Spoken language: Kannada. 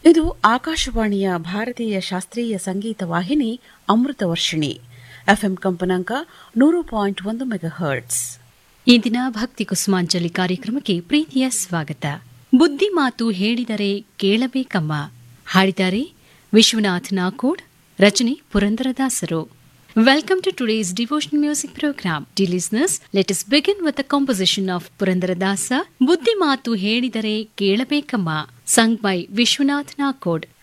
ಇದು ಆಕಾಶವಾಣಿಯ ಭಾರತೀಯ ಶಾಸ್ತ್ರೀಯ ಸಂಗೀತ ವಾಹಿನಿ ಅಮೃತ ವರ್ಷಿಣಿ ಎಫ್ಎಂ ಕಂಪನಾಂಕ ನೂರು ಪಾಯಿಂಟ್ ಒಂದು ಮೆಗಾ ಹರ್ಟ್ಸ್ ಇಂದಿನ ಭಕ್ತಿ ಕುಸುಮಾಂಜಲಿ ಕಾರ್ಯಕ್ರಮಕ್ಕೆ ಪ್ರೀತಿಯ ಸ್ವಾಗತ ಬುದ್ಧಿ ಮಾತು ಹೇಳಿದರೆ ಕೇಳಬೇಕಮ್ಮ ಹಾಡಿದ್ದಾರೆ ವಿಶ್ವನಾಥ್ ನಾಕೋಡ್ ರಚನೆ ಪುರಂದರದಾಸರು Welcome to today's devotional music program. Dear listeners, let us begin with the composition of Purandaradasa, Buddhi Matu Hedidare Kelabekama, sung by Vishwanath Nakod.